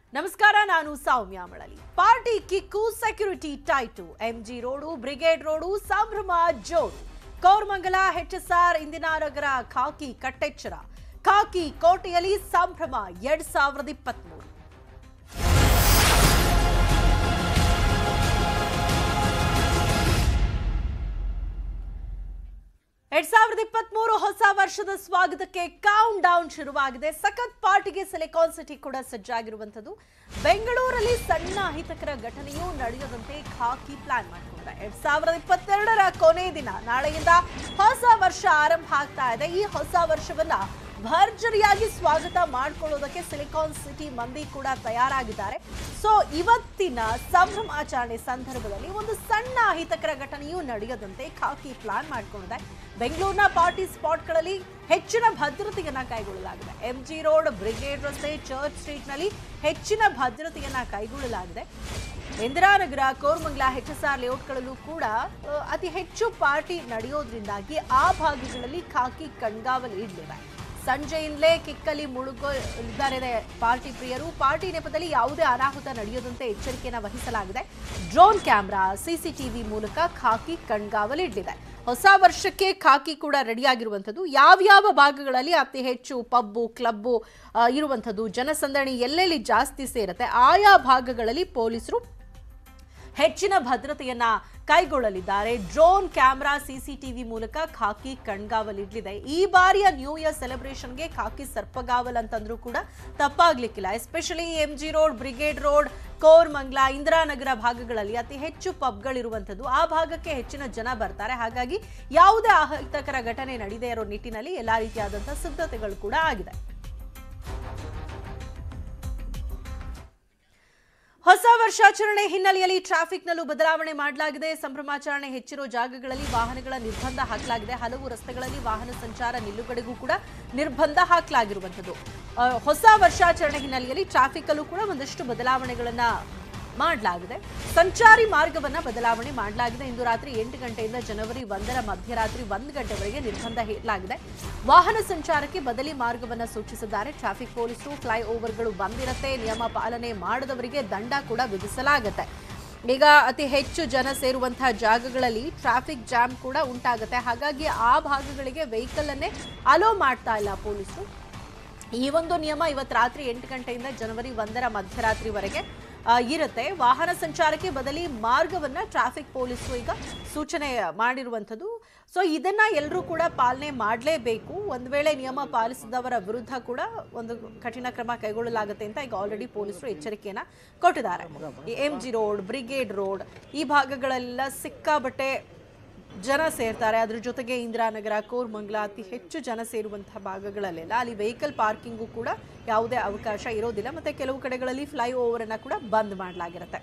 ನಮಸ್ಕಾರ ನಾನು Soumya Malali party kick security tight MG road Brigade road ಸಂಭ್ರಮ ಜೋರು ಕೋರ್ಮಂಗಲ ಹೆಚ್ಎಸ್ಆರ್ ಇಂದಿನಾನಗರ ಖಾಕಿ ಕಟ್ಟೆಚ್ಚರ ಖಾಕಿ ಕೋಟೆಯಲ್ಲಿ ಸಂಭ್ರಮ ಎರಡ್ ಸಾವಿರದ ಇಪ್ಪತ್ಮೂರು ಎರಡ್ ಸಾವಿರದ ಇಪ್ಪತ್ಮೂರು ಹೊಸ ವರ್ಷದ ಸ್ವಾಗತಕ್ಕೆ ಕೌಂಟ್ ಡೌನ್ ಶುರುವಾಗಿದೆ ಸಖತ್ ಪಾರ್ಟಿಗೆ ಸಿಲಿಕಾನ್ ಸಿಟಿ ಕೂಡ ಸಜ್ಜಾಗಿರುವಂತದ್ದು ಬೆಂಗಳೂರಲ್ಲಿ ಸಣ್ಣ ಅಹಿತಕರ ಘಟನೆಯೂ ನಡೆಯದಂತೆ ಖಾಕಿ ಪ್ಲಾನ್ ಮಾಡಿಕೊಂಡಿದೆ ಎರಡ್ ಸಾವಿರದ ಇಪ್ಪತ್ತೆರಡರ ಕೊನೆ ದಿನ ನಾಳೆಯಿಂದ ಹೊಸ ವರ್ಷ ಆರಂಭ ಆಗ್ತಾ ಇದೆ ಈ ಹೊಸ ವರ್ಷವನ್ನ ಭರ್ಜರಿಯಾಗಿ ಸ್ವಾಗತ ಮಾಡ್ಕೊಳ್ಳೋದಕ್ಕೆ ಸಿಲಿಕಾನ್ ಸಿಟಿ ಮಂದಿ ಕೂಡ ತಯಾರಾಗಿದ್ದಾರೆ ಸೊ ಇವತ್ತಿನ ಸಂಭ್ರಮಾಚರಣೆ ಸಂದರ್ಭದಲ್ಲಿ ಒಂದು ಸಣ್ಣ ಅಹಿತಕರ ಘಟನೆಯೂ ನಡೆಯದಂತೆ ಖಾಕಿ ಪ್ಲಾನ್ ಮಾಡ್ಕೊಂಡಿದೆ ಬೆಂಗಳೂರಿನ ಪಾರ್ಟಿ ಸ್ಪಾಟ್ಗಳಲ್ಲಿ ಹೆಚ್ಚಿನ ಭದ್ರತೆಯನ್ನ ಕೈಗೊಳ್ಳಲಾಗಿದೆ ಎಂಜಿ ರೋಡ್ ಬ್ರಿಗೇಡ್ ರಸ್ತೆ ಚರ್ಚ್ ಸ್ಟ್ರೀಟ್ನಲ್ಲಿ ಹೆಚ್ಚಿನ ಭದ್ರತೆಯನ್ನ ಕೈಗೊಳ್ಳಲಾಗಿದೆ ಇಂದಿರಾನಗರ ಕೋರ್ಮಂಗಲ ಎಚ್ಎಸ್ಆರ್ ಲೇಔಟ್ಗಳಲ್ಲೂ ಕೂಡ ಆ, ಅತಿ ಹೆಚ್ಚು ಪಾರ್ಟಿ ನಡೆಯೋದ್ರಿಂದಾಗಿ ಆ ಭಾಗಗಳಲ್ಲಿ ಖಾಕಿ ಕಣ್ಗಾವಲು ಇಡಲಿವೆ ಸಂಜೆಯಿಂದಲೇ ಕಿಕ್ಕಲ್ಲಿ ಮುಳುಗಿದ್ದಾರೆ ಪಾರ್ಟಿ ಪ್ರಿಯರು ಪಾರ್ಟಿ ನೆಪದಲ್ಲಿ ಯಾವುದೇ ಅನಾಹುತ ನಡೆಯದಂತೆ ಎಚ್ಚರಿಕೆಯನ್ನು ವಹಿಸಲಾಗಿದೆ ಡ್ರೋನ್ ಕ್ಯಾಮೆರಾ ಸಿಸಿಟಿವಿ ಮೂಲಕ ಖಾಕಿ ಕಣ್ಗಾವಲಿಡಲಿದೆ ಹೊಸ ವರ್ಷಕ್ಕೆ ಖಾಕಿ ಕೂಡ ರೆಡಿಯಾಗಿರುವಂಥದ್ದು ಯಾವ್ಯಾವ ಭಾಗಗಳಲ್ಲಿ ಅತಿ ಹೆಚ್ಚು ಪಬ್ಬು ಕ್ಲಬ್ಬು ಆ, ಇರುವಂಥದ್ದು ಜನಸಂದಣಿ ಎಲ್ಲೆಲ್ಲಿ ಜಾಸ್ತಿ ಸೇರುತ್ತೆ ಆಯಾ ಭಾಗಗಳಲ್ಲಿ ಪೊಲೀಸರು ಹೆಚ್ಚಿನ ಭದ್ರತೆಯನ್ನ ಕೈಗೊಳ್ಳಲಿದ್ದಾರೆ ಡ್ರೋನ್ ಕ್ಯಾಮೆರಾ ಸಿಸಿಟಿವಿ ಮೂಲಕ ಖಾಕಿ ಕಣ್ಗಾವಲಿಡಲಿದೆ ಈ ಬಾರಿಯ ನ್ಯೂ ಇಯರ್ ಸೆಲೆಬ್ರೇಷನ್ಗೆ ಖಾಕಿ ಸರ್ಪಗಾವಲ್ ಅಂತಂದ್ರೂ ಕೂಡ ತಪ್ಪಾಗ್ಲಿಕ್ಕಿಲ್ಲ especially M G road Brigade road Koramangala Indiranagar ಭಾಗಗಳಲ್ಲಿ ಅತಿ ಹೆಚ್ಚು ಪಬ್ಗಳಿರುವಂಥದ್ದು ಆ ಭಾಗಕ್ಕೆ ಹೆಚ್ಚಿನ ಜನ ಬರ್ತಾರೆ ಹಾಗಾಗಿ ಯಾವುದೇ ಅಹಿತಕರ ಘಟನೆ ನಡೆದೇ ಇರೋ ನಿಟ್ಟಿನಲ್ಲಿ ಎಲ್ಲಾ ರೀತಿಯಾದಂತಹ ಸಿದ್ಧತೆಗಳು ಕೂಡ ಆಗಿದೆ ಹೊಸ ವರ್ಷಾಚರಣೆ ಹಿನ್ನೆಲೆಯಲ್ಲಿ ಟ್ರಾಫಿಕ್ನಲ್ಲೂ ಬದಲಾವಣೆ ಮಾಡಲಾಗಿದೆ ಸಂಭ್ರಮಾಚರಣೆ ಹೆಚ್ಚಿರೋ ಜಾಗಗಳಲ್ಲಿ ವಾಹನಗಳ ನಿರ್ಬಂಧ ಹಾಕಲಾಗಿದೆ ಹಲವು ರಸ್ತೆಗಳಲ್ಲಿ ವಾಹನ ಸಂಚಾರ ನಿಲುಗಡೆಗೂ ಕೂಡ ನಿರ್ಬಂಧ ಹಾಕಲಾಗಿರುವಂಥದ್ದು ಆ, ಹೊಸ ವರ್ಷಾಚರಣೆ ಹಿನ್ನೆಲೆಯಲ್ಲಿ ಟ್ರಾಫಿಕ್ ಅಲ್ಲೂ ಕೂಡ ಒಂದಷ್ಟು ಬದಲಾವಣೆಗಳನ್ನ ಮಾಡಲಾಗಿದೆ ಸಂಚಾರಿ ಮಾರ್ಗವನ್ನ ಬದಲಾವಣೆ ಮಾಡಲಾಗಿದೆ ಇಂದು ರಾತ್ರಿ ಎಂಟು ಗಂಟೆಯಿಂದ ಜನವರಿ ಒಂದರ ಮಧ್ಯರಾತ್ರಿ ಒಂದು ಗಂಟೆವರೆಗೆ ನಿರ್ಬಂಧ ಹೇರಲಾಗಿದೆ ವಾಹನ ಸಂಚಾರಕ್ಕೆ ಬದಲಿ ಮಾರ್ಗವನ್ನ ಸೂಚಿಸಿದ್ದಾರೆ ಟ್ರಾಫಿಕ್ ಪೊಲೀಸರು ಫ್ಲೈ ಓವರ್ಗಳು ಬಂದಿರತ್ತೆ ನಿಯಮ ಪಾಲನೆ ಮಾಡದವರಿಗೆ ದಂಡ ಕೂಡ ವಿಧಿಸಲಾಗುತ್ತೆ ಈಗ ಅತಿ ಹೆಚ್ಚು ಜನ ಸೇರುವಂತಹ ಜಾಗಗಳಲ್ಲಿ ಟ್ರಾಫಿಕ್ ಜಾಮ್ ಕೂಡ ಉಂಟಾಗುತ್ತೆ ಹಾಗಾಗಿ ಆ ಭಾಗಗಳಿಗೆ ವೆಹಿಕಲ್ ಅನ್ನೇ ಅಲೋ ಮಾಡ್ತಾ ಇಲ್ಲ ಪೊಲೀಸರು ಈ ಒಂದು ನಿಯಮ ಇವತ್ತು ರಾತ್ರಿ ಎಂಟು ಗಂಟೆಯಿಂದ ಜನವರಿ ಒಂದರ ಮಧ್ಯರಾತ್ರಿವರೆಗೆ ಆ, ಇರುತ್ತೆ ವಾಹನ ಸಂಚಾರಕ್ಕೆ ಬದಲಿ ಮಾರ್ಗವನ್ನ ಟ್ರಾಫಿಕ್ ಪೊಲೀಸರು ಈಗ ಸೂಚನೆ ಮಾಡಿರುವಂಥದ್ದು ಸೊ ಇದನ್ನ ಎಲ್ಲರೂ ಕೂಡ ಪಾಲನೆ ಮಾಡಲೇಬೇಕು ಒಂದು ವೇಳೆ ನಿಯಮ ಪಾಲಿಸಿದವರ ವಿರುದ್ಧ ಕೂಡ ಒಂದು ಕಠಿಣ ಕ್ರಮ ಕೈಗೊಳ್ಳಲಾಗುತ್ತೆ ಅಂತ ಈಗ ಆಲ್ರೆಡಿ ಪೊಲೀಸರು ಎಚ್ಚರಿಕೆಯನ್ನ ಕೊಟ್ಟಿದ್ದಾರೆ M G road Brigade road ಈ ಭಾಗಗಳೆಲ್ಲ ಸಿಕ್ಕಾಬಟ್ಟೆ ಜನ ಸೇರ್ತಾರೆ ಅದ್ರ ಜೊತೆಗೆ ಇಂದಿರಾನಗರ ಕೋರ್ಮಂಗಲ ಅತಿ ಹೆಚ್ಚು ಜನ ಸೇರುವಂತಹ ಭಾಗಗಳಲ್ಲೆಲ್ಲ ಅಲ್ಲಿ ವೆಹಿಕಲ್ ಪಾರ್ಕಿಂಗು ಕೂಡ ಯಾವುದೇ ಅವಕಾಶ ಇರೋದಿಲ್ಲ ಮತ್ತೆ ಕೆಲವು ಕಡೆಗಳಲ್ಲಿ ಫ್ಲೈ ಓವರ್ ಅನ್ನ ಕೂಡ ಬಂದ್ ಮಾಡಲಾಗಿರುತ್ತೆ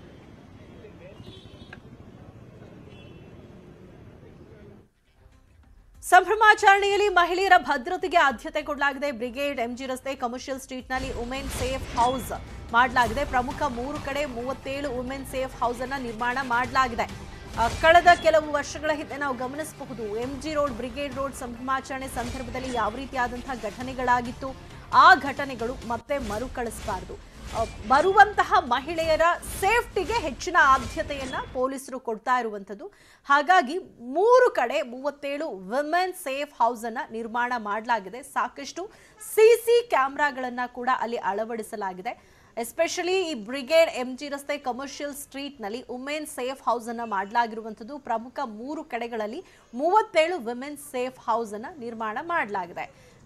ಸಂಭ್ರಮಾಚರಣೆಯಲ್ಲಿ ಮಹಿಳೆಯರ ಭದ್ರತೆಗೆ ಆದ್ಯತೆ ಕೊಡಲಾಗಿದೆ ಬ್ರಿಗೇಡ್ ಎಂಜಿ ರಸ್ತೆ ಕಮರ್ಷಿಯಲ್ ಸ್ಟ್ರೀಟ್ನಲ್ಲಿ ವುಮೆನ್ ಸೇಫ್ ಹೌಸ್ ಮಾಡಲಾಗಿದೆ ಪ್ರಮುಖ ಮೂರು ಕಡೆ ಮೂವತ್ತೇಳು ವುಮೆನ್ ಸೇಫ್ ಹೌಸ್ ಅನ್ನ ನಿರ್ಮಾಣ ಮಾಡಲಾಗಿದೆ ಆ, ಕಳೆದ ಕೆಲವು ವರ್ಷಗಳ ಹಿಂದೆ ನಾವು ಗಮನಿಸಬಹುದು ಎಂಜಿ ರೋಡ್ ಬ್ರಿಗೇಡ್ ರೋಡ್ ಸಂಭ್ರಮಾಚರಣೆ ಸಂದರ್ಭದಲ್ಲಿ ಯಾವ ರೀತಿಯಾದಂತಹ ಘಟನೆಗಳಾಗಿತ್ತು ಆ ಘಟನೆಗಳು ಮತ್ತೆ ಮರುಕಳಿಸಬಾರದು ಆ, ಬರುವಂತಹ ಮಹಿಳೆಯರ ಸೇಫ್ಟಿಗೆ ಹೆಚ್ಚಿನ ಆದ್ಯತೆಯನ್ನ ಪೊಲೀಸರು ಕೊಡ್ತಾ ಇರುವಂಥದ್ದು ಹಾಗಾಗಿ ಮೂರು ಕಡೆ ಮೂವತ್ತೇಳು ವಿಮೆನ್ ಸೇಫ್ ಹೌಸ್ ಅನ್ನ ನಿರ್ಮಾಣ ಮಾಡಲಾಗಿದೆ ಸಾಕಷ್ಟು ಸಿಸಿ ಕ್ಯಾಮ್ರಾಗಳನ್ನ ಕೂಡ ಅಲ್ಲಿ ಅಳವಡಿಸಲಾಗಿದೆ ಎಸ್ಪೆಷಲಿ ಈ ಬ್ರಿಗೇಡ್ ಎಂ ಜಿ ರಸ್ತೆ ಕಮರ್ಷಿಯಲ್ ಸ್ಟ್ರೀಟ್ನಲ್ಲಿ ವುಮೆನ್ ಸೇಫ್ ಹೌಸ್ ಅನ್ನ ಮಾಡಲಾಗಿರುವಂಥದ್ದು ಪ್ರಮುಖ ಮೂರು ಕಡೆಗಳಲ್ಲಿ ಮೂವತ್ತೇಳು ವಿಮೆನ್ ಸೇಫ್ ಹೌಸ್ ಅನ್ನ ನಿರ್ಮಾಣ ಮಾಡಲಾಗಿದೆ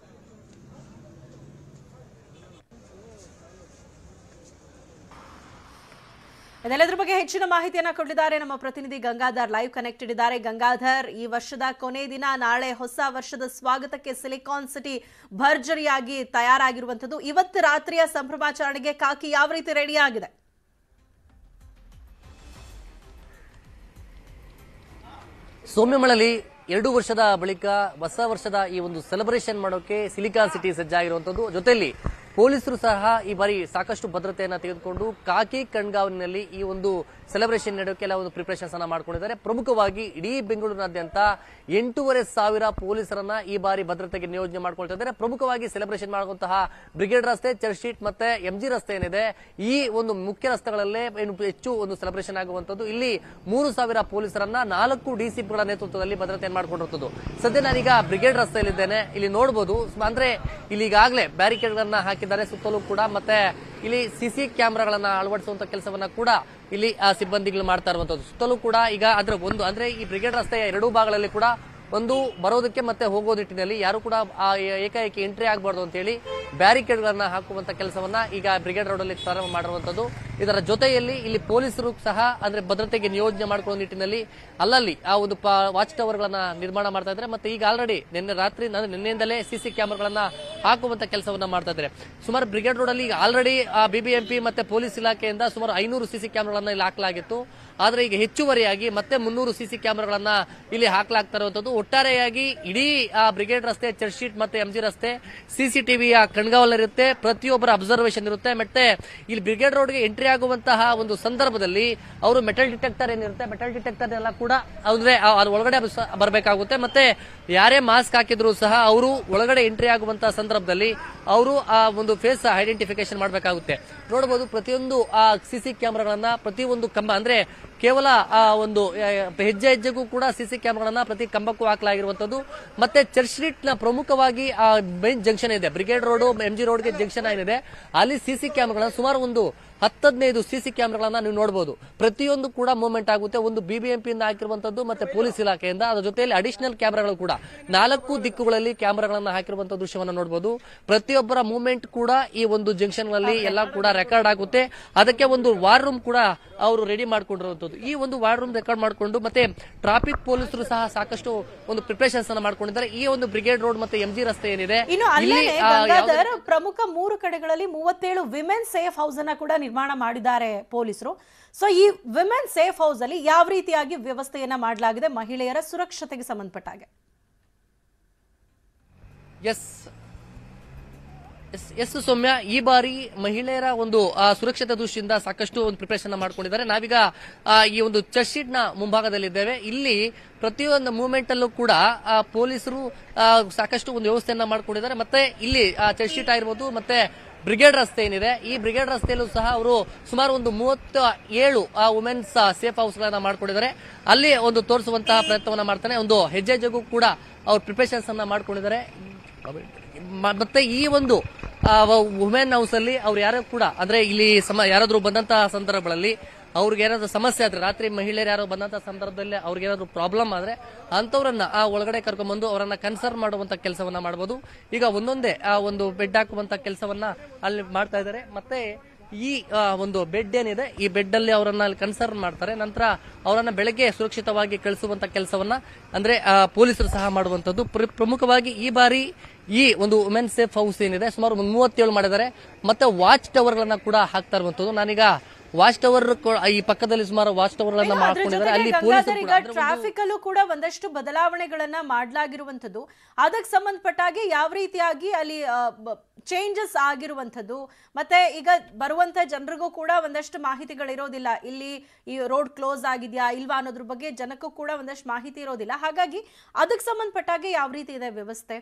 ಇದೆಲ್ಲದ್ರ ಬಗ್ಗೆ ಹೆಚ್ಚಿನ ಮಾಹಿತಿಯನ್ನ ಕೊಟ್ಟಿದ್ದಾರೆ ನಮ್ಮ ಪ್ರತಿನಿಧಿ ಗಂಗಾಧರ್ ಲೈವ್ ಕನೆಕ್ಟೆಡ್ ಇದ್ದಾರೆ ಗಂಗಾಧರ್ ಈ ವರ್ಷದ ಕೊನೆ ದಿನ ನಾಳೆ ಹೊಸ ವರ್ಷದ ಸ್ವಾಗತಕ್ಕೆ ಸಿಲಿಕಾನ್ ಸಿಟಿ ಭರ್ಜರಿಯಾಗಿ ತಯಾರಾಗಿರುವಂತದ್ದು ಇವತ್ತು ರಾತ್ರಿಯ ಸಂಭ್ರಮಾಚರಣೆಗೆ ಕಾಕಿ ಯಾವ ರೀತಿ ರೆಡಿ ಆಗಿದೆ ಸೌಮ್ಯಮಳಲಿ ಎರಡು ವರ್ಷದ ಬಳಿಕ ಹೊಸ ವರ್ಷದ ಈ ಒಂದು ಸೆಲೆಬ್ರೇಷನ್ ಮಾಡೋಕೆ ಸಿಲಿಕಾನ್ ಸಿಟಿ ಸಜ್ಜಾಗಿರುವಂಥದ್ದು ಜೊತೆಯಲ್ಲಿ ಪೊಲೀಸರು ಸಹ ಈ ಬಾರಿ ಸಾಕಷ್ಟು ಭದ್ರತೆಯನ್ನ ತೆಗೆದುಕೊಂಡು ಕಾಕಿ ಕಣ್ಗಾವಲಿನಲ್ಲಿ ಈ ಒಂದು ಸೆಲೆಬ್ರೇಷನ್ ನಡೆಯೋಕೆ ಕೆಲವೊಂದು ಪ್ರಿಪರೇಷನ್ಸ್ ಅನ್ನ ಮಾಡ್ಕೊಂಡಿದ್ದಾರೆ ಪ್ರಮುಖವಾಗಿ ಇಡೀ ಬೆಂಗಳೂರಿನಾದ್ಯಂತ ಎಂಟೂವರೆ ಸಾವಿರ ಪೊಲೀಸರನ್ನ ಈ ಬಾರಿ ಭದ್ರತೆಗೆ ನಿಯೋಜನೆ ಮಾಡ್ಕೊಳ್ತಾ ಇದ್ದಾರೆ ಪ್ರಮುಖವಾಗಿ ಸೆಲೆಬ್ರೇಷನ್ ಮಾಡುವಂತಹ ಬ್ರಿಗೇಡ್ ರಸ್ತೆ ಚರ್ಚ್ ಸ್ಟ್ರೀಟ್ ಮತ್ತೆ ಎಂಜಿ ರಸ್ತೆ ಏನಿದೆ ಈ ಒಂದು ಮುಖ್ಯ ರಸ್ತೆಗಳಲ್ಲೇ ಏನು ಹೆಚ್ಚು ಒಂದು ಸೆಲೆಬ್ರೇಷನ್ ಆಗುವಂತದ್ದು ಇಲ್ಲಿ ಮೂರು ಸಾವಿರ ಪೊಲೀಸರನ್ನ ನಾಲ್ಕು ಡಿಸಿಪಿಗಳ ನೇತೃತ್ವದಲ್ಲಿ ಭದ್ರತೆಯನ್ನು ಮಾಡ್ಕೊಂಡಿರುತ್ತದೆ ಸದ್ಯ ನಾನೀಗ ಬ್ರಿಗೇಡ್ ರಸ್ತೆಯಲ್ಲಿದ್ದೇನೆ ಇಲ್ಲಿ ನೋಡಬಹುದು ಅಂದ್ರೆ ಇಲ್ಲಿ ಈಗಾಗಲೇ ಬ್ಯಾರಿಕೇಡ್ ಗಳನ್ನ ಹಾಕಿದ್ದಾರೆ ಸುತ್ತಲೂ ಕೂಡ ಮತ್ತೆ ಇಲ್ಲಿ ಸಿಸಿ ಕ್ಯಾಮೆರಾಗಳನ್ನ ಅಳವಡಿಸುವಂತ ಕೆಲಸವನ್ನ ಕೂಡ ಇಲ್ಲಿ ಆ ಸಿಬ್ಬಂದಿಗಳು ಮಾಡ್ತಾ ಇರುವಂತದ್ದು ಸುತ್ತಲೂ ಕೂಡ ಈಗ ಅದರ ಒಂದು ಅಂದ್ರೆ ಈ ಬ್ರಿಗೇಡ್ ರಸ್ತೆಯ ಎರಡೂ ಭಾಗಗಳಲ್ಲಿ ಕೂಡ ಒಂದು ಬರೋದಕ್ಕೆ ಮತ್ತೆ ಹೋಗೋ ನಿಟ್ಟಿನಲ್ಲಿ ಯಾರು ಕೂಡ ಆ ಏಕಾಏಕಿ ಎಂಟ್ರಿ ಆಗಬಾರ್ದು ಅಂತ ಹೇಳಿ ಬ್ಯಾರಿಕೇಡ್ ಗಳನ್ನ ಹಾಕುವಂತ ಕೆಲಸವನ್ನ ಈಗ ಬ್ರಿಗೇಡ್ ರೋಡ್ ಅಲ್ಲಿ ಪ್ರಾರಂಭ ಮಾಡಿರುವಂತದ್ದು ಇದರ ಜೊತೆಯಲ್ಲಿ ಇಲ್ಲಿ ಪೊಲೀಸರು ಸಹ ಅಂದ್ರೆ ಭದ್ರತೆಗೆ ನಿಯೋಜನೆ ಮಾಡಿಕೊಳ್ಳೋ ನಿಟ್ಟಿನಲ್ಲಿ ಅಲ್ಲಲ್ಲಿ ಆ ಒಂದು ವಾಚ್ ಟವರ್ ಗಳನ್ನ ನಿರ್ಮಾಣ ಮಾಡ್ತಾ ಇದ್ದಾರೆ ಮತ್ತೆ ಈಗ ಆಲ್ರೆಡಿ ನಿನ್ನೆ ರಾತ್ರಿ ಅಂದ್ರೆ ನಿನ್ನೆಯಿಂದಲೇ ಸಿಸಿ ಕ್ಯಾಮೆರಾಗಳನ್ನ ಹಾಕುವಂತ ಕೆಲಸವನ್ನ ಮಾಡ್ತಾ ಇದ್ದಾರೆ ಸುಮಾರು ಬ್ರಿಗೇಡ್ ರೋಡ್ ಅಲ್ಲಿ ಈಗ ಆಲ್ರೆಡಿ ಬಿಬಿಎಂಪಿ ಮತ್ತೆ ಪೊಲೀಸ್ ಇಲಾಖೆಯಿಂದ ಸುಮಾರು ಐನೂರು ಸಿಸಿ ಕ್ಯಾಮೆರಾಗಳನ್ನ ಇಲ್ಲಿ ಹಾಕಲಾಗಿತ್ತು ಆದ್ರೆ ಈಗ ಹೆಚ್ಚುವರಿಯಾಗಿ ಮತ್ತೆ ಮುನ್ನೂರು ಸಿಸಿ ಕ್ಯಾಮೆರಾಗಳನ್ನ ಇಲ್ಲಿ ಹಾಕಲಾಗ್ತಾ ಇರುವಂತದ್ದು ಒಟ್ಟಾರೆಯಾಗಿ ಇಡೀ ಆ ಬ್ರಿಗೇಡ್ ರಸ್ತೆ ಚರ್ಚ್ ಸ್ಟ್ರೀಟ್ ಮತ್ತೆ ಎಂಜಿ ರಸ್ತೆ ಸಿಸಿಟಿವಿಯ ಕಣ್ಗಾವಲಿರುತ್ತೆ ಪ್ರತಿಯೊಬ್ಬರ ಅಬ್ಸರ್ವೇಷನ್ ಇರುತ್ತೆ ಮತ್ತೆ ಇಲ್ಲಿ ಬ್ರಿಗೇಡ್ ರೋಡ್ಗೆ ಎಂಟ್ರಿ ಆಗುವಂತಹ ಒಂದು ಸಂದರ್ಭದಲ್ಲಿ ಅವರು ಮೆಟಲ್ ಡಿಟೆಕ್ಟರ್ ಏನಿರುತ್ತೆ ಮೆಟಲ್ ಡಿಟೆಕ್ಟರ್ ಎಲ್ಲ ಕೂಡ ಅಂದ್ರೆ ಆ- ಅದ್ರ ಒಳಗಡೆ ಬಸ- ಬರಬೇಕಾಗುತ್ತೆ ಮತ್ತೆ ಯಾರೇ ಮಾಸ್ಕ್ ಹಾಕಿದ್ರು ಸಹ ಅವರು ಒಳಗಡೆ ಎಂಟ್ರಿ ಆಗುವಂತಹ ಸಂದರ್ಭದಲ್ಲಿ ಅವರು ಆ ಒಂದು ಫೇಸ್ ಐಡೆಂಟಿಫಿಕೇಶನ್ ಮಾಡಬೇಕಾಗುತ್ತೆ ನೋಡಬಹುದು ಪ್ರತಿಯೊಂದು ಆ ಸಿಸಿ ಕ್ಯಾಮೆರಾಗಳನ್ನ ಪ್ರತಿಯೊಂದು ಕಂಬ ಅಂದ್ರೆ ಕೇವಲ ಆ ಒಂದು ಆ, ಹೆಜ್ಜೆ ಹೆಜ್ಜೆಗೂ ಕೂಡ ಸಿಸಿ ಕ್ಯಾಮೆರಾಗಳನ್ನ ಪ್ರತಿ ಕಂಬಕ್ಕೂ ಹಾಕಲಾಗಿರುವಂತದ್ದು ಮತ್ತೆ ಚರ್ಚ್ ಸ್ಟ್ರೀಟ್ ನ ಪ್ರಮುಖವಾಗಿ ಆ ಮೈನ್ ಜಂಕ್ಷನ್ ಇದೆ ಬ್ರಿಗೇಡ್ ರೋಡ್ ಎಂಜಿ ರೋಡ್ಗೆ ಜಂಕ್ಷನ್ ಏನಿದೆ ಅಲ್ಲಿ ಸಿಸಿ ಕ್ಯಾಮೆರಾಗಳನ್ನ ಸುಮಾರು ಒಂದು ಹತ್ತದೈದು ಸಿಸಿ ಕ್ಯಾಮೆರಾಗಳನ್ನ ನೀವು ನೋಡಬಹುದು ಪ್ರತಿಯೊಂದು ಕೂಡ ಮೂವ್ಮೆಂಟ್ ಆಗುತ್ತೆ ಒಂದು ಬಿಬಿಎಂಪಿ ಇಂದ ಹಾಕಿರುವಂತದ್ದು ಮತ್ತೆ ಪೊಲೀಸ್ ಇಲಾಖೆಯಿಂದ ಅದರ ಜೊತೆಯಲ್ಲಿ ಅಡಿಷನಲ್ ಕ್ಯಾಮೆರಾಗಳು ಕೂಡ ನಾಲ್ಕು ದಿಕ್ಕುಗಳಲ್ಲಿ ಕ್ಯಾಮೆರಾಗಳನ್ನ ಹಾಕಿರುವಂತಹ ದೃಶ್ಯವನ್ನ ನೋಡಬಹುದು ಪ್ರತಿಯೊಬ್ಬರ ಮೂವ್ಮೆಂಟ್ ಕೂಡ ಈ ಒಂದು ಜಂಕ್ಷನ್ ಗಳಲ್ಲಿ ಎಲ್ಲ ಕೂಡ ರೆಕಾರ್ಡ್ ಆಗುತ್ತೆ ಅದಕ್ಕೆ ಒಂದು ವಾರ್ ರೂಮ್ ಕೂಡ ಅವರು ರೆಡಿ ಮಾಡ್ಕೊಂಡಿರುವಂತದ್ದು ಈ ಒಂದು ವಾರ್ ರೂಮ್ ರೆಕಾರ್ಡ್ ಮಾಡಿಕೊಂಡು ಮತ್ತೆ ಟ್ರಾಫಿಕ್ ಪೊಲೀಸರು ಸಹ ಸಾಕಷ್ಟು ಒಂದು ಪ್ರಿಪರೇಷನ್ಸ್ ಅನ್ನ ಮಾಡ್ಕೊಂಡಿದ್ದಾರೆ ಈ ಒಂದು ಬ್ರಿಗೇಡ್ ರೋಡ್ ಮತ್ತೆ ಎಂಜಿ ರಸ್ತೆ ಏನಿದೆ ಇನ್ನು ಇಲ್ಲಿ ಅಲ್ಲೇ ಆ, ಯಾವುದೇ- ಗಂಗಾಧರ್ ಪ್ರಮುಖ ಮೂರು ಕಡೆಗಳಲ್ಲಿ ಮೂವತ್ತೇಳು ವಿಮೆನ್ ಸೇಫ್ ಹೌಸ್ ಅನ್ನ ಕೂಡ ನಿರ್ಮಾಣ ಮಾಡಿದ್ದಾರೆ ಪೊಲೀಸರು ಸೊ ಈ ವಿಮೆನ್ ಸೇಫ್ ಹೌಸ್ ಅಲ್ಲಿ ಯಾವ ರೀತಿಯಾಗಿ ವ್ಯವಸ್ಥೆಯನ್ನ ಮಾಡಲಾಗಿದೆ ಮಹಿಳೆಯರ ಸುರಕ್ಷತೆಗೆ ಸಂಬಂಧಪಟ್ಟ ಹಾಗೆ ಎಸ್ ಎಸ್ ಎಸ್ ಸೌಮ್ಯ ಈ ಬಾರಿ ಮಹಿಳೆಯರ ಒಂದು ಆ, ಸುರಕ್ಷತೆ ದೃಷ್ಟಿಯಿಂದ ಸಾಕಷ್ಟು ಒಂದು ಪ್ರಿಪರೇಷನ್ ಮಾಡ್ಕೊಂಡಿದ್ದಾರೆ ನಾವೀಗ ಆ, ಈ ಒಂದು ಚರ್ಚ್ ಶೀಟ್ ನ ಮುಂಭಾಗದಲ್ಲಿದ್ದೇವೆ ಇಲ್ಲಿ ಪ್ರತಿಯೊಂದು ಮೂವ್ಮೆಂಟ್ ಅಲ್ಲೂ ಕೂಡ ಆ, ಪೊಲೀಸರು ಆ, ಸಾಕಷ್ಟು ಒಂದು ವ್ಯವಸ್ಥೆಯನ್ನ ಮಾಡ್ಕೊಂಡಿದ್ದಾರೆ ಮತ್ತೆ ಇಲ್ಲಿ ಆ, ಚರ್ಚ್ ಶೀಟ್ ಆಗಿರ್ಬೋದು ಮತ್ತೆ ಬ್ರಿಗೇಡ್ ರಸ್ತೆ ಏನಿದೆ ಈ ಬ್ರಿಗೇಡ್ ರಸ್ತೆಯಲ್ಲೂ ಸಹ ಅವರು ಸುಮಾರು ಒಂದು ಮೂವತ್ತ ಏಳು ವುಮೆನ್ಸ್ ಸೇಫ್ ಹೌಸ್ ಗಳನ್ನ ಮಾಡ್ಕೊಂಡಿದ್ದಾರೆ ಅಲ್ಲಿ ಒಂದು ತೋರಿಸುವಂತಹ ಪ್ರಯತ್ನವನ್ನ ಮಾಡ್ತಾನೆ ಒಂದು ಹೆಜ್ಜೆ ಹೆಜ್ಜೆಗೂ ಕೂಡ ಅವ್ರು ಪ್ರಿಪರೇಷನ್ಸ್ ಅನ್ನ ಮಾಡ್ಕೊಂಡಿದ್ದಾರೆ ಮ- ಮತ್ತೆ ಈ ಒಂದು ವುಮೆನ್ ಹೌಸ್ ಅಲ್ಲಿ ಅವ್ರು ಯಾರು ಕೂಡ ಅಂದ್ರೆ ಇಲ್ಲಿ ಸಮ ಯಾರಾದ್ರೂ ಬಂದಂತಹ ಸಂದರ್ಭಗಳಲ್ಲಿ ಅವ್ರಿಗೆ ಏನಾದ್ರು ಸಮಸ್ಯೆ ಆದ್ರೆ ರಾತ್ರಿ ಮಹಿಳೆಯರು ಯಾರೋ ಬಂದಂತಹ ಸಂದರ್ಭದಲ್ಲಿ ಅವ್ರಿಗೆ ಏನಾದ್ರು ಪ್ರಾಬ್ಲಮ್ ಆದ್ರೆ ಅಂತವ್ರನ್ನ ಆ ಒಳಗಡೆ ಕರ್ಕೊಂಡ್ಬಂದು ಅವರನ್ನ ಕನ್ಸರ್ನ್ ಮಾಡುವಂತ ಕೆಲಸವನ್ನ ಮಾಡಬಹುದು ಈಗ ಒಂದೊಂದೇ ಆ ಒಂದು ಬೆಡ್ ಹಾಕುವಂತ ಕೆಲಸವನ್ನ ಅಲ್ಲಿ ಮಾಡ್ತಾ ಇದ್ದಾರೆ ಮತ್ತೆ ಈ ಆ, ಒಂದು ಬೆಡ್ ಏನಿದೆ ಈ ಬೆಡ್ ಅಲ್ಲಿ ಅವರನ್ನ ಅಲ್ಲಿ ಕನ್ಸರ್ನ್ ಮಾಡ್ತಾರೆ ನಂತರ ಅವರನ್ನ ಬೆಳಗ್ಗೆ ಸುರಕ್ಷಿತವಾಗಿ ಕಳಿಸುವಂತ ಕೆಲಸವನ್ನ ಅಂದ್ರೆ ಆ, ಪೊಲೀಸರು ಸಹ ಮಾಡುವಂತದ್ದು ಪ್ರ- ಪ್ರಮುಖವಾಗಿ ಈ ಬಾರಿ ಈ ಒಂದು ವುಮೆನ್ ಸೇಫ್ ಹೌಸ್ ಏನಿದೆ ಸುಮಾರು ಒಂದು ಮೂವತ್ತೇಳು ಮಾಡಿದ್ದಾರೆ ಮತ್ತೆ ವಾಚ್ ಟವರ್ ಗಳನ್ನ ಕೂಡ ಹಾಕ್ತಾ ಇರುವಂತದ್ದು ನಾನೀಗ ವಾಚ್ ಟವರ್ ಈ ಪಕ್ಕದಲ್ಲಿ ಸುಮಾರು ವಾಚ್ ಟವರ್ ಗಳನ್ನ ಅದ್ರ ಮಾಡ್ಕೊಂಡಿದ್ದಾರೆ ಜೊತೆಗೆ ಅಲ್ಲಿ ಗಂಗಾಧರ್ ಪೊಲೀಸರು ಈಗ ಕೂಡ ಅಂದ್ರೆ ಒಂದು- ಟ್ರಾಫಿಕ್ ಅಲ್ಲೂ ಕೂಡ ಒಂದಷ್ಟು ಬದಲಾವಣೆಗಳನ್ನ ಮಾಡಲಾಗಿರುವಂತದ್ದು ಅದಕ್ಕೆ ಸಂಬಂಧಪಟ್ಟಾಗಿ ಯಾವ ರೀತಿಯಾಗಿ ಅಲ್ಲಿ ಚೇಂಜಸ್ ಆಗಿರುವಂಥದ್ದು ಮತ್ತೆ ಈಗ ಬರುವಂತ ಜನರಿಗೂ ಕೂಡ ಒಂದಷ್ಟು ಮಾಹಿತಿಗಳಿರೋದಿಲ್ಲ ಇಲ್ಲಿ ಈ ರೋಡ್ ಕ್ಲೋಸ್ ಆಗಿದೆಯಾ ಇಲ್ವಾ ಅನ್ನೋದ್ರ ಬಗ್ಗೆ ಜನಕ್ಕೂ ಕೂಡ ಒಂದಷ್ಟು ಮಾಹಿತಿ ಇರೋದಿಲ್ಲ ಹಾಗಾಗಿ ಅದಕ್ಕೆ ಸಂಬಂಧಪಟ್ಟಾಗೆ ಯಾವ ರೀತಿ ಇದೆ ವ್ಯವಸ್ಥೆ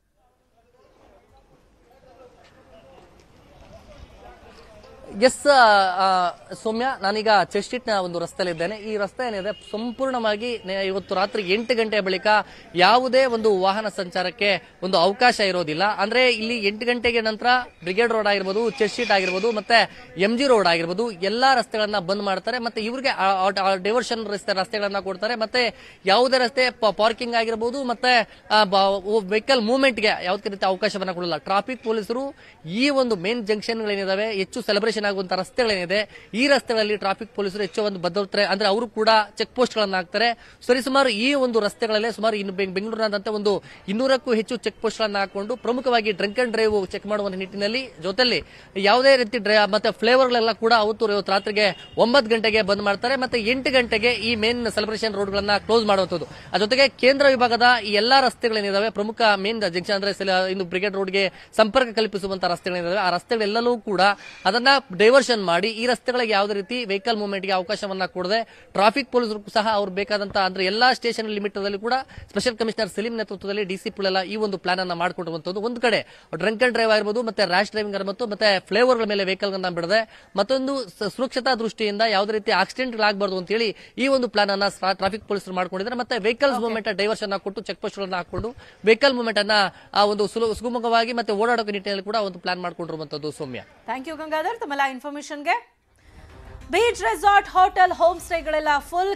ಎಸ್ ಆ, ಸೌಮ್ಯ ನಾನೀಗ ಚರ್ಚ್ ಸ್ಟ್ರೀಟ್ ನ ಒಂದು ರಸ್ತೆಯಲ್ಲಿದ್ದೇನೆ ಈ ರಸ್ತೆ ಏನಿದೆ ಸಂಪೂರ್ಣವಾಗಿ ನೆ- ಇವತ್ತು ರಾತ್ರಿ ಎಂಟು ಗಂಟೆಯ ಬಳಿಕ ಯಾವುದೇ ಒಂದು ವಾಹನ ಸಂಚಾರಕ್ಕೆ ಒಂದು ಅವಕಾಶ ಇರೋದಿಲ್ಲ ಅಂದ್ರೆ ಇಲ್ಲಿ ಎಂಟು ಗಂಟೆಗೆ ನಂತರ ಬ್ರಿಗೇಡ್ ರೋಡ್ ಆಗಿರ್ಬೋದು ಚರ್ಚ್ ಸ್ಟ್ರೀಟ್ ಆಗಿರ್ಬೋದು ಮತ್ತೆ ಎಂ ಜಿ ರೋಡ್ ಆಗಿರ್ಬೋದು ಎಲ್ಲಾ ರಸ್ತೆಗಳನ್ನ ಬಂದ್ ಮಾಡ್ತಾರೆ ಮತ್ತೆ ಇವ್ರಿಗೆ ಡೈವರ್ಷನ್ ರಸ್ತೆ ರಸ್ತೆಗಳನ್ನ ಕೊಡ್ತಾರೆ ಮತ್ತೆ ಯಾವುದೇ ರಸ್ತೆ ಪಾರ್ಕಿಂಗ್ ಆಗಿರ್ಬೋದು ಮತ್ತೆ ವೆಹಿಕಲ್ ಮೂವ್ಮೆಂಟ್ಗೆ ಯಾವುದೇ ರೀತಿ ಅವಕಾಶವನ್ನ ಕೊಡಲ್ಲ ಟ್ರಾಫಿಕ್ ಪೊಲೀಸರು ಈ ಒಂದು ಮೇನ್ ಜಂಕ್ಷನ್ ಗಳೇನಿದಾವೆ ಹೆಚ್ಚು ಸೆಲೆಬ್ರೇಷನ್ ಸರ್ಕ್ಯುಲೇಷನ್ ಆಗುವಂತ ರಸ್ತೆಗಳೇನಿದೆ ಈ ರಸ್ತೆಗಳಲ್ಲಿ ಟ್ರಾಫಿಕ್ ಪೊಲೀಸರು ಹೆಚ್ಚು ಒಂದು ಭದ್ರತೆ ಅಂದ್ರೆ ಅವರು ಕೂಡ ಚೆಕ್ ಪೋಸ್ಟ್ ಗಳನ್ನ ಹಾಕ್ತಾರೆ ಸರಿಸುಮಾರು ಈ ಒಂದು ರಸ್ತೆಗಳಲ್ಲೇ ಸುಮಾರು ಇನ್ನು ಬೆಂಗ್- ಬೆಂಗಳೂರಿನಾದ್ಯಂತ ಒಂದು ಇನ್ನೂರಕ್ಕೂ ಹೆಚ್ಚು ಚೆಕ್ ಪೋಸ್ಟ್ ಗಳನ್ನ ಹಾಕೊಂಡು ಪ್ರಮುಖವಾಗಿ ಡ್ರಂಕ್ ಅಂಡ್ ಡ್ರೈವ್ ಚೆಕ್ ಮಾಡುವ ನಿಟ್ಟಿನಲ್ಲಿ ಜೊತೆಲಿ ಯಾವುದೇ ರೀತಿ ಡ್ರೈ ಮತ್ತೆ ಫ್ಲೇವರ್ ಗಳೆಲ್ಲ ಕೂಡ ಅವತ್ತು ಇವತ್ತು ರಾತ್ರಿಗೆ ಒಂಬತ್ತು ಗಂಟೆಗೆ ಬಂದ್ ಮಾಡ್ತಾರೆ ಮತ್ತೆ ಎಂಟು ಗಂಟೆಗೆ ಈ ಮೇನ್ ಸೆಲೆಬ್ರೇಷನ್ ರೋಡ್ ಗಳನ್ನ ಕ್ಲೋಸ್ ಮಾಡುವಂತದ್ದು ಅದ್ರ ಜೊತೆಗೆ ಕೇಂದ್ರ ವಿಭಾಗದ ಈ ಎಲ್ಲಾ ರಸ್ತೆಗಳೇನಿದಾವೆ ಪ್ರಮುಖ ಮೇನ್ ಜಂಕ್ಷನ್ ಅಂದ್ರೆ ಸೆಲ- ಇನ್ನು ಬ್ರಿಗೇಡ್ ರೋಡ್ಗೆ ಸಂಪರ್ಕ ಕಲ್ಪಿಸುವಂತ ರಸ್ತೆಗಳೇನಿದಾವೆ ಆ ರಸ್ತೆಗಳೆಲ್ಲವೂ ಕೂಡ ಅದನ್ನ ಡೈವರ್ಷನ್ ಮಾಡಿ ಈ ರಸ್ತೆಗಳಿಗೆ ಯಾವುದೇ ರೀತಿ ವೆಹಿಕಲ್ ಮೂವ್ಮೆಂಟ್ಗೆ ಅವಕಾಶವನ್ನ ಕೊಡದೆ ಟ್ರಾಫಿಕ್ ಪೊಲೀಸರು ಸಹ ಅವ್ರು ಬೇಕಾದಂತ ಅಂದ್ರೆ ಎಲ್ಲಾ ಸ್ಟೇಷನ್ ಲಿಮಿಟ್ ಅಲ್ಲಿ ಕೂಡ ಸ್ಪೆಷಲ್ ಕಮಿಷನರ್ ಸಲೀಂ ನೇತೃತ್ವದಲ್ಲಿ ಡಿಸಿಪಿಗಳೆಲ್ಲ ಈ ಒಂದು ಪ್ಲಾನ್ ಅನ್ನ ಮಾಡಿಕೊಂಡಿರುವಂತದ್ದು ಒಂದು ಕಡೆ ಡ್ರಂಕ್ ಅಂಡ್ ಡ್ರೈವ್ ಆಗಿರ್ಬೋದು ಮತ್ತೆ ರ್ಯಾಶ್ ಡ್ರೈವಿಂಗ್ ಆಗಿರ್ಬೋದು ಮತ್ತೆ ಫ್ಲೇವರ್ ಗಳ ಮೇಲೆ ವೆಹಿಕಲ್ ಗಳನ್ನ ಬಿಡದೆ ಮತ್ತೊಂದು ಸ- ಸುರಕ್ಷತಾ ದೃಷ್ಟಿಯಿಂದ ಯಾವುದೇ ರೀತಿ ಆಕ್ಸಿಡೆಂಟ್ ಆಗಬಾರ್ದು ಅಂತ ಹೇಳಿ ಈ ಒಂದು ಪ್ಲಾನ್ ಅನ್ನ ಟ್ರಾಫಿಕ್ ಪೊಲೀಸರು ಮಾಡ್ಕೊಂಡಿದ್ದಾರೆ ಮತ್ತೆ ವೆಹಿಕಲ್ಸ್ ಮೂವ್ಮೆಂಟ್ ಡೈವರ್ಷನ್ ಕೊಟ್ಟು ಚೆಕ್ ಪೋಸ್ಟ್ ಗಳನ್ನ ಹಾಕೊಂಡು ವೆಹಿಕಲ್ ಮೂವ್ಮೆಂಟ್ ಅನ್ನ ಆ ಒಂದು ಸುಲು- ಸುಗಮವಾಗಿ ಮತ್ತೆ ಓಡಾಡೋ ನಿಟ್ಟಿನಲ್ಲಿ ಕೂಡ ಒಂದು ಪ್ಲಾನ್ ಮಾಡ್ಕೊಂಡಿರುವಂತದ್ದು ಸೌಮ್ಯ ಥ್ಯಾಂಕ್ ಯು ಗಂಗಾಧರ್ ತಮ್ಮೆಲ್ಲ ಇನ್ಫಾರ್ಮೇಶನ್ಗೆ ಬೀಚ್ ರೆಸಾರ್ಟ್ ಹೋಟೆಲ್ ಹೋಮ್ ಸ್ಟೇಗಳೆಲ್ಲ ಫುಲ್